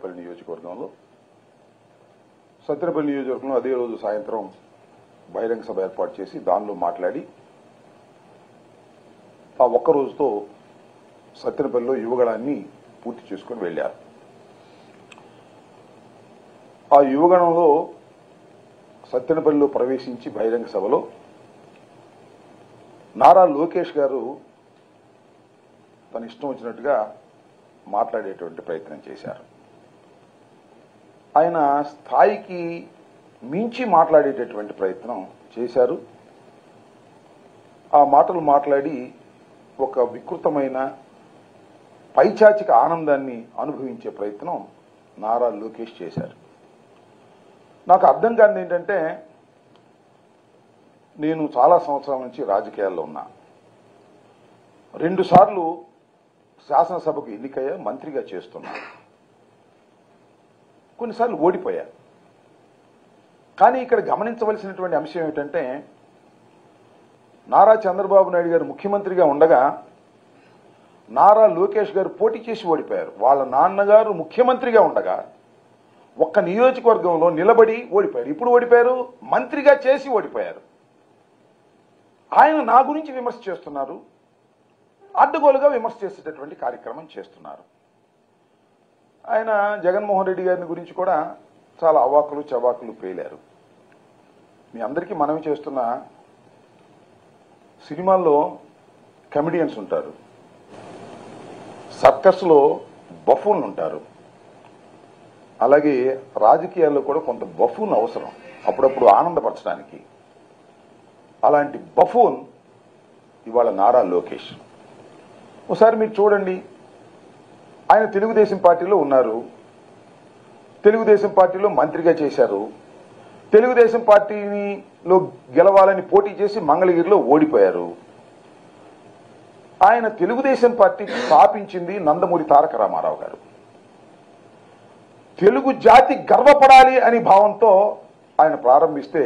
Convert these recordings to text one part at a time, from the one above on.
సత్యనపల్లి నియోజకవర్గంలో సత్యనపల్లి నియోజకవర్గంలో అదే రోజు సాయంత్రం బహిరంగ సభ ఏర్పాటు చేసి దానిలో మాట్లాడి ఆ ఒక్క రోజుతో సత్యనపల్లిలో యువగణాన్ని పూర్తి చేసుకుని వెళ్ళారు ఆ యువగణంలో సత్యనపల్లిలో ప్రవేశించి బహిరంగ సభలో నారా లోకేష్ గారు తన ఇష్టం వచ్చినట్టుగా మాట్లాడేటువంటి ప్రయత్నం చేశారు ఆయన స్థాయికి మించి మాట్లాడేటటువంటి ప్రయత్నం చేశారు ఆ మాటలు మాట్లాడి ఒక వికృతమైన పైచాచిక ఆనందాన్ని అనుభవించే ప్రయత్నం నారా లోకేష్ చేశారు నాకు అర్థం కానిది ఏంటంటే నేను చాలా సంవత్సరాల నుంచి రాజకీయాల్లో ఉన్నా రెండుసార్లు శాసనసభకు ఎన్నికయ్యా మంత్రిగా చేస్తున్నా కొన్నిసార్లు ఓడిపోయా కానీ ఇక్కడ గమనించవలసినటువంటి అంశం ఏమిటంటే నారా చంద్రబాబు నాయుడు గారు ముఖ్యమంత్రిగా ఉండగా నారా లోకేష్ గారు పోటీ చేసి ఓడిపోయారు వాళ్ళ నాన్నగారు ముఖ్యమంత్రిగా ఉండగా ఒక్క నియోజకవర్గంలో నిలబడి ఓడిపోయారు ఇప్పుడు ఓడిపోయారు మంత్రిగా చేసి ఓడిపోయారు ఆయన నా గురించి విమర్శ చేస్తున్నారు అడ్డగోలుగా విమర్శ చేసేటటువంటి కార్యక్రమం చేస్తున్నారు ఆయన జగన్మోహన్ రెడ్డి గారిని గురించి కూడా చాలా అవాకులు చవాకులు పేలారు మీ అందరికీ మనవి చేస్తున్న సినిమాల్లో కమెడియన్స్ ఉంటారు సర్కస్లో బఫూన్లు ఉంటారు అలాగే రాజకీయాల్లో కూడా కొంత బఫూన్ అవసరం అప్పుడప్పుడు ఆనందపరచడానికి అలాంటి బఫూన్ ఇవాళ నారా లోకేష్ ఒకసారి మీరు చూడండి ఆయన తెలుగుదేశం పార్టీలో ఉన్నారు తెలుగుదేశం పార్టీలో మంత్రిగా చేశారు తెలుగుదేశం పార్టీలో గెలవాలని పోటీ చేసి మంగళగిరిలో ఓడిపోయారు ఆయన తెలుగుదేశం పార్టీ స్థాపించింది నందమూరి తారక రామారావు గారు తెలుగు జాతి గర్వపడాలి అని భావంతో ఆయన ప్రారంభిస్తే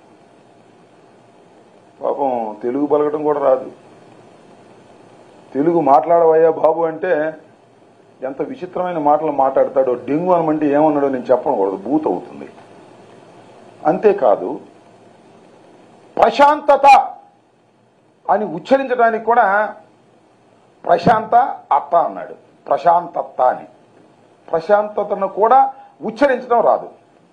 పాపం తెలుగు పలకటం కూడా రాదు తెలుగు మాట్లాడవయ్యా బాబు అంటే ఎంత విచిత్రమైన మాటలు మాట్లాడతాడో డెంగు అనమంటే ఏమన్నాడో నేను చెప్పకూడదు బూత్ అవుతుంది అంతేకాదు ప్రశాంతత అని ఉచ్చరించడానికి కూడా ప్రశాంత అత్త అన్నాడు ప్రశాంతత్త అని ప్రశాంతతను కూడా ఉచ్చరించడం రాదు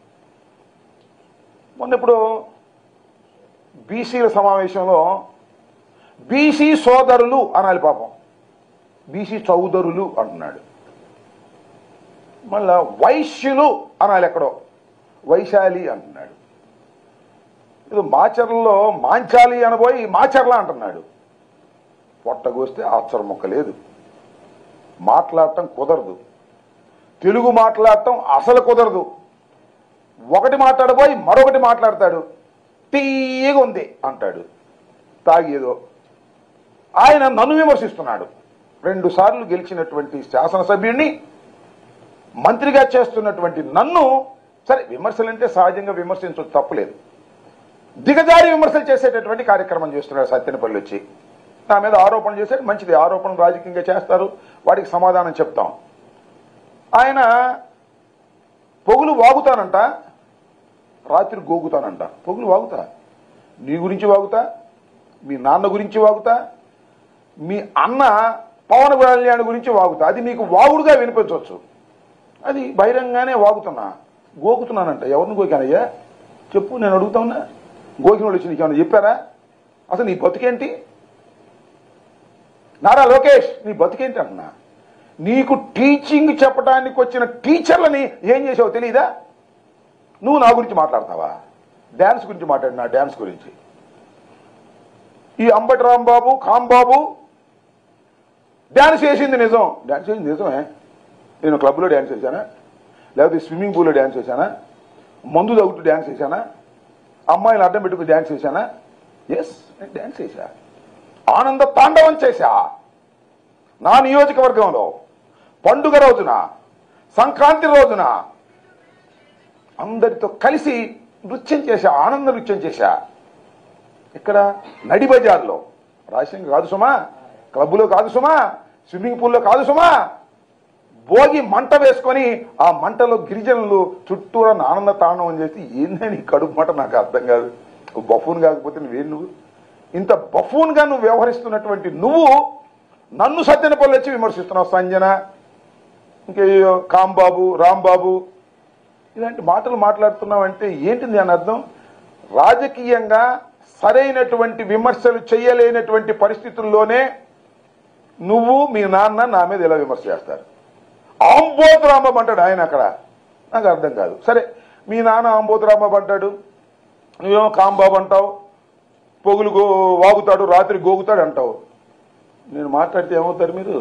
మొన్న ఇప్పుడు బీసీల సమావేశంలో బీసీ సోదరులు అనాలి పాపం బీసీ చౌదరులు అంటున్నాడు మళ్ళా వైశ్యులు అనాలి ఎక్కడో వైశాలి అంటున్నాడు ఇది మాచర్లలో మాంచాలి అనబోయి మాచర్ల అంటున్నాడు పొట్టగోస్తే ఆచర మొక్క లేదు మాట్లాడటం కుదరదు తెలుగు మాట్లాడటం అసలు కుదరదు ఒకటి మాట్లాడబోయి మరొకటి మాట్లాడతాడు తీయగా ఉంది అంటాడు తాగేదో ఆయన నన్ను విమర్శిస్తున్నాడు రెండు సార్లు గెలిచినటువంటి శాసనసభ్యుడిని మంత్రిగా చేస్తున్నటువంటి నన్ను సరే విమర్శలంటే సహజంగా విమర్శించడం తప్పులేదు దిగజారి విమర్శలు చేసేటటువంటి కార్యక్రమం చేస్తున్నాడు సత్యనపల్లి వచ్చి నా మీద ఆరోపణ చేశాడు మంచిది ఆరోపణ రాజకీయంగా చేస్తారు వాడికి సమాధానం చెప్తాం ఆయన పొగులు వాగుతానంట రాత్రి గోగుతానంట పొగులు వాగుతా నీ గురించి వాగుతా మీ నాన్న గురించి వాగుతా మీ అన్న పవన్ కళ్యాణ్ గురించి వాగుతా అది నీకు వాగుడుగా వినిపించవచ్చు అది బహిరంగానే వాగుతున్నా గోకుతున్నానంట ఎవరిని గోకానయ్యా చెప్పు నేను అడుగుతా ఉన్నా గోకిన వాళ్ళు వచ్చి నీకు ఏమైనా చెప్పారా అసలు నీ బతుకేంటి నారా లోకేష్ నీ బతుకేంటి అంటున్నా నీకు టీచింగ్ చెప్పడానికి వచ్చిన టీచర్లని ఏం చేసావో తెలియదా నువ్వు నా గురించి మాట్లాడతావా డ్యాన్స్ గురించి మాట్లాడినా డ్యాన్స్ గురించి ఈ అంబటి రాంబాబు కాంబాబు డ్యాన్స్ చేసింది నిజం డ్యాన్స్ చేసింది నిజమే నేను క్లబ్లో డ్యాన్స్ చేశానా లేకపోతే స్విమ్మింగ్ పూల్లో డ్యాన్స్ చేశానా మందు తగ్గుతూ డ్యాన్స్ చేశానా అమ్మాయిని అడ్డం పెట్టుకుని డ్యాన్స్ చేశానా ఎస్ నేను డ్యాన్స్ చేశా ఆనంద తాండవం చేశా నా నియోజకవర్గంలో పండుగ రోజున సంక్రాంతి రోజున అందరితో కలిసి నృత్యం చేశా ఆనంద నృత్యం చేశా ఇక్కడ నడి బజార్లో రాజశేఖర్ కాదు సుమా క్లబ్లో కాదు సుమా స్విమ్మింగ్ పూల్లో కాదు సుమా భోగి మంట వేసుకొని ఆ మంటలో గిరిజనులు చుట్టూరా ఆనంద తాండవం చేసి ఏందని కడుపు మంట నాకు అర్థం కాదు బఫూన్ కాకపోతే నువ్వేం నువ్వు ఇంత బఫూన్గా నువ్వు వ్యవహరిస్తున్నటువంటి నువ్వు నన్ను సత్యనపల్లి వచ్చి విమర్శిస్తున్నావు సంజన ఇంకే కాంబాబు రాంబాబు ఇలాంటి మాటలు మాట్లాడుతున్నావంటే ఏంటిది అని అర్థం రాజకీయంగా సరైనటువంటి విమర్శలు చేయలేనటువంటి పరిస్థితుల్లోనే నువ్వు మీ నాన్న నా మీద ఇలా విమర్శ చేస్తారు ఆంబోతు రాంబాబు అంటాడు ఆయన అక్కడ నాకు అర్థం కాదు సరే మీ నాన్న ఆంబోతు రాంబాబు అంటాడు నువ్వేమో కాంబాబు అంటావు పొగులు గో వాగుతాడు రాత్రి గోగుతాడు అంటావు నేను మాట్లాడితే ఏమవుతారు మీరు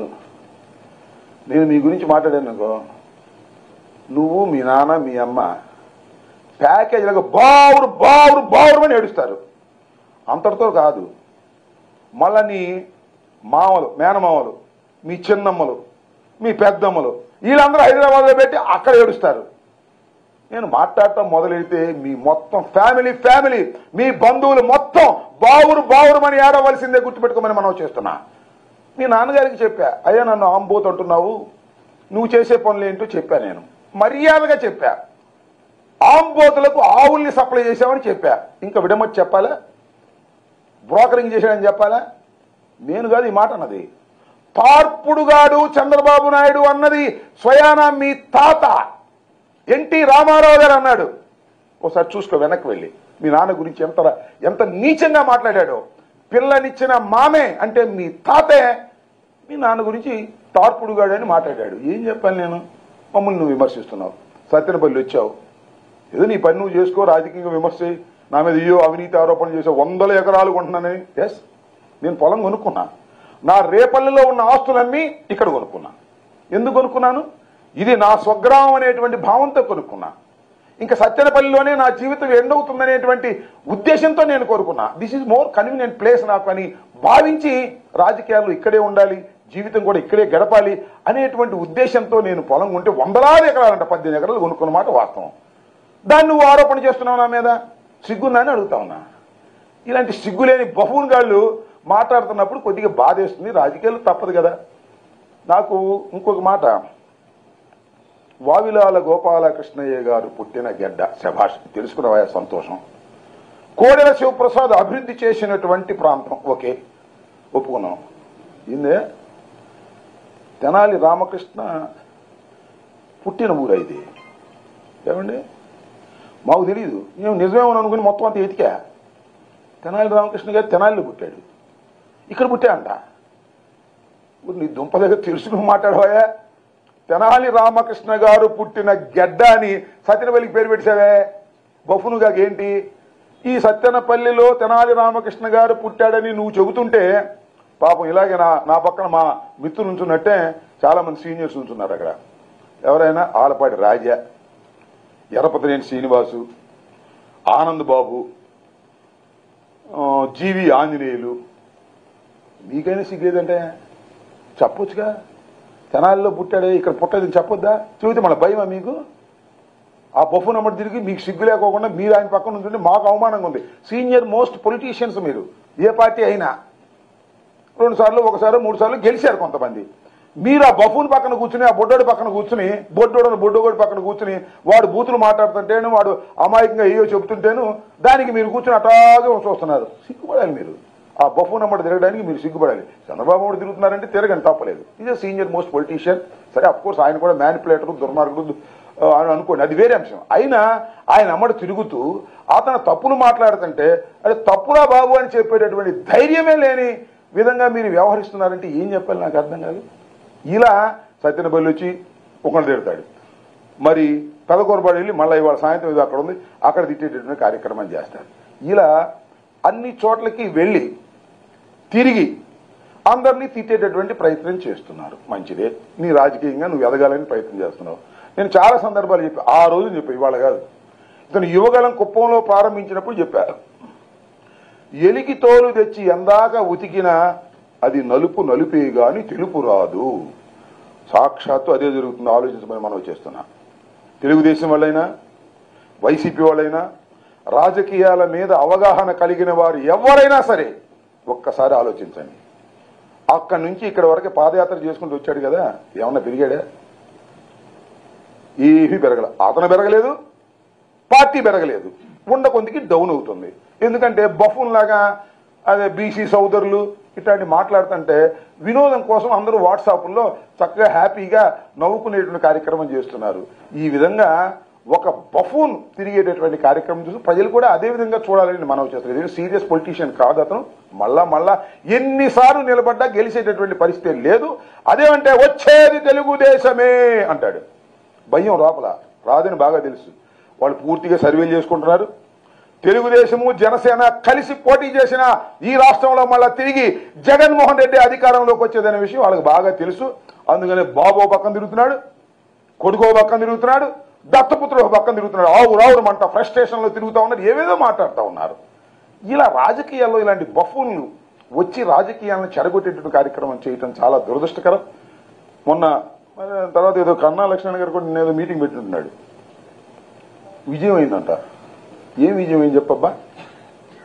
నేను మీ గురించి మాట్లాడాను అనుకో నువ్వు మీ నాన్న మీ అమ్మ ప్యాకేజీలకు బావురు బావురు బావురు అని ఏడుస్తారు అంతటితో కాదు మళ్ళా నీ మామలు మేనమామలు మీ చిన్నమ్మలు మీ పెద్దమ్మలు వీళ్ళందరూ హైదరాబాద్లో పెట్టి అక్కడ ఏడుస్తారు నేను మాట్లాడటం మొదలెడితే మీ మొత్తం ఫ్యామిలీ ఫ్యామిలీ మీ బంధువులు మొత్తం బావురు బావురుమని ఏడవలసిందే గుర్తుపెట్టుకోమని మనం చేస్తున్నా మీ నాన్నగారికి చెప్పా అయ్యా నన్ను ఆంబోత్ అంటున్నావు నువ్వు చేసే పనులు ఏంటో చెప్పా నేను మర్యాదగా చెప్పా ఆంబోతులకు ఆవుల్ని సప్లై చేసామని చెప్పా ఇంకా విడమొచ్చి చెప్పాలా బ్రోకరింగ్ చేశాడని చెప్పాలా నేను కాదు ఈ మాట అన్నది పార్పుడుగాడు చంద్రబాబు నాయుడు అన్నది స్వయానా మీ తాత ఎన్టీ రామారావు గారు అన్నాడు ఒకసారి చూసుకో వెనక్కి వెళ్ళి మీ నాన్న గురించి ఎంత ఎంత నీచంగా మాట్లాడాడో పిల్లనిచ్చిన మామే అంటే మీ తాతే మీ నాన్న గురించి తార్పుడుగాడు అని మాట్లాడాడు ఏం చెప్పాను నేను మమ్మల్ని నువ్వు విమర్శిస్తున్నావు సత్యనపల్లి వచ్చావు ఏదో నీ పని నువ్వు చేసుకో రాజకీయంగా విమర్శ చేయి. నా మీద అయ్యో అవినీతి ఆరోపణలు చేసావు వందల ఎకరాలు కొంటున్నానని ఎస్ నేను పొలం కొనుక్కున్నా నా రేపల్లిలో ఉన్న ఆస్తులన్నీ ఇక్కడ కొనుక్కున్నా ఎందుకు కొనుక్కున్నాను ఇది నా స్వగ్రామం అనేటువంటి భావంతో కొనుక్కున్నా ఇంకా సత్యనపల్లిలోనే నా జీవితం ఎండ్ అవుతుందనేటువంటి ఉద్దేశంతో నేను కోరుకున్నా this is more convenient place నాకు అని భావించి రాజకీయాలు ఇక్కడే ఉండాలి జీవితం కూడా ఇక్కడే గడపాలి అనేటువంటి ఉద్దేశంతో నేను పొలం కొంటే వందలాది ఎకరాలంట పద్దెనిమిది ఎకరాలు కొనుక్కున్న మాట వాస్తవం దాన్ని నువ్వు ఆరోపణ చేస్తున్నావు నా మీద సిగ్గుందని అడుగుతా ఉన్నా ఇలాంటి సిగ్గులేని బహున్ గాళ్ళు మాట్లాడుతున్నప్పుడు కొద్దిగా బాధేస్తుంది రాజకీయాలు తప్పదు కదా నాకు ఇంకొక మాట వావిలాల గోపాలకృష్ణయ్య గారు పుట్టిన గెడ్డ శభాష్ తెలుసుకున్నవా సంతోషం కోడెల శివప్రసాద్ అభివృద్ధి చేసినటువంటి ప్రాంతం ఓకే ఒప్పుకున్నాం ఇందే తెనాలి రామకృష్ణ పుట్టిన ఊరు ఇది ఏమండి మాకు తెలియదు మేము నిజమేమని అనుకుని మొత్తం అంతా ఎతికా తెనాలి రామకృష్ణ గారు తెనాలిలో పుట్టాడు ఇక్కడ పుట్టాడంట ఇప్పుడు నీ దుంప దగ్గర తెలుసుకుని మాట్లాడవా తెనాలి రామకృష్ణ గారు పుట్టిన గెడ్డ అని సత్యనపల్లికి పేరు పెట్టావే బఫునుగా ఏంటి ఈ సత్యనపల్లిలో తెనాలి రామకృష్ణ గారు పుట్టాడని నువ్వు చెబుతుంటే పాపం ఇలాగే నా నా పక్కన మా మిత్రులు ఉంచున్నట్టే చాలా మంది సీనియర్స్ ఉంచున్నారు అక్కడ ఎవరైనా ఆలపాటి రాజా ఎర్రపతినేని శ్రీనివాసు ఆనంద్ బాబు ఆ, జీవి ఆంజనేయులు మీకైనా సిగ్గేదంటే చెప్పొచ్చుగా తెనాలిలో పుట్టాడే ఇక్కడ పుట్టదని చెప్పొద్దా చెబితే మన భయమా మీకు ఆ బొఫు నెంబర్ తిరిగి మీకు సిగ్గు లేకోకుండా మీరు ఆయన పక్కన ఉంటుంటే మాకు అవమానంగా ఉంది సీనియర్ మోస్ట్ పొలిటీషియన్స్ మీరు ఏ పార్టీ అయినా రెండు సార్లు ఒకసారి మూడు సార్లు గెలిచారు కొంతమంది మీరు ఆ బఫూన్ పక్కన కూర్చుని ఆ బొడ్డోడి పక్కన కూర్చుని బొడ్డోడు బొడ్డోడి పక్కన కూర్చుని వాడు బూతులు మాట్లాడుతుంటేను వాడు అమాయకంగా ఏయో చెబుతుంటేను దానికి మీరు కూర్చుని అటాగే చూస్తున్నారు సిగ్గుపడాలి మీరు ఆ బఫూన్ అమ్మడి తిరగడానికి మీరు సిగ్గుపడాలి చంద్రబాబు నాయుడు తిరుగుతున్నారంటే తిరగని తప్పలేదు ఇదే సీనియర్ మోస్ట్ పొలిటీషియన్ సరే అఫ్ కోర్స్ ఆయన కూడా మ్యానిపులేటర్ దుర్మార్గుడు ఆ, అని అనుకోండి అది వేరే అంశం అయినా ఆయన అమ్మడు తిరుగుతూ అతను తప్పులు మాట్లాడుతుంటే అది తప్పురా బాబు అని చెప్పేటటువంటి ధైర్యమే లేని విధంగా మీరు వ్యవహరిస్తున్నారంటే ఏం చెప్పాలి నాకు అర్థం కాదు ఇలా సత్యనబల్లి వచ్చి ఒకళ్ళు తిడతాడు మరి పెదకూరబాడు వెళ్ళి మళ్ళీ ఇవాళ సాయంత్రం ఇది అక్కడ ఉంది అక్కడ తిట్టేటటువంటి కార్యక్రమం చేస్తారు ఇలా అన్ని చోట్లకి వెళ్ళి తిరిగి అందరినీ తిట్టేటటువంటి ప్రయత్నం చేస్తున్నారు మంచిదే నీ రాజకీయంగా నువ్వు ఎదగాలని ప్రయత్నం చేస్తున్నావు నేను చాలా సందర్భాలు చెప్పి ఆ రోజు చెప్పి ఇవాళ కాదు ఇతను యువగలం కుప్పంలో ప్రారంభించినప్పుడు చెప్పారు ఎలికి తోలు తెచ్చి ఎందాక ఉతికినా అది నలుపు నలుపే గాని తెలుపు రాదు సాక్షాత్తు అదే జరుగుతుంది ఆలోచించమని మనం చేస్తున్నా తెలుగుదేశం వాళ్ళైనా వైసీపీ వాళ్ళైనా రాజకీయాల మీద అవగాహన కలిగిన వారు ఎవరైనా సరే ఒక్కసారి ఆలోచించండి అక్కడి నుంచి ఇక్కడ వరకు పాదయాత్ర చేసుకుంటూ వచ్చాడు కదా ఏమన్నా పెరిగాడా ఏమీ పెరగల అతను పెరగలేదు పార్టీ పెరగలేదు ఉండ కొందికి డౌన్ అవుతుంది ఎందుకంటే బఫూన్ లాగా అదే బీసీ సోదరులు ఇట్లాంటి మాట్లాడుతుంటే వినోదం కోసం అందరూ వాట్సాప్లో చక్కగా హ్యాపీగా నవ్వుకునేటువంటి కార్యక్రమం చేస్తున్నారు ఈ విధంగా ఒక బఫూన్ తిరిగేటటువంటి కార్యక్రమం చూసి ప్రజలు కూడా అదే విధంగా చూడాలని మనం చేస్తారు ఇది సీరియస్ పొలిటీషియన్ కాదు అతను మళ్ళా మళ్ళా ఎన్నిసార్లు నిలబడ్డా గెలిచేటటువంటి పరిస్థితి లేదు అదేమంటే వచ్చేది తెలుగుదేశమే అంటాడు భయం లోపల రాదని బాగా తెలుసు వాళ్ళు పూర్తిగా సర్వేలు చేసుకుంటున్నారు తెలుగుదేశము జనసేన కలిసి పోటీ చేసిన ఈ రాష్ట్రంలో మళ్ళా తిరిగి జగన్మోహన్ రెడ్డి అధికారంలోకి వచ్చేదనే విషయం వాళ్ళకి బాగా తెలుసు అందుకనే బాబు ఓ పక్కన తిరుగుతున్నాడు కొడుకో పక్కన తిరుగుతున్నాడు దత్తపుత్రుడు ఓ పక్కన తిరుగుతున్నాడు ఆవు రావుడు మంట ఫ్రస్ట్రేషన్లో తిరుగుతా ఉన్నారు ఏవేదో మాట్లాడుతూ ఉన్నారు ఇలా రాజకీయాల్లో ఇలాంటి బఫూన్లు వచ్చి రాజకీయాలను చెడగొట్టేటువంటి కార్యక్రమం చేయటం చాలా దురదృష్టకరం మొన్న మరి తర్వాత ఏదో కన్నా లక్ష్మణ్ గారు కూడా నేను ఏదో మీటింగ్ పెట్టినట్టున్నాడు విజయం అయిందంట ఏం విజయం ఏం చెప్పబ్బా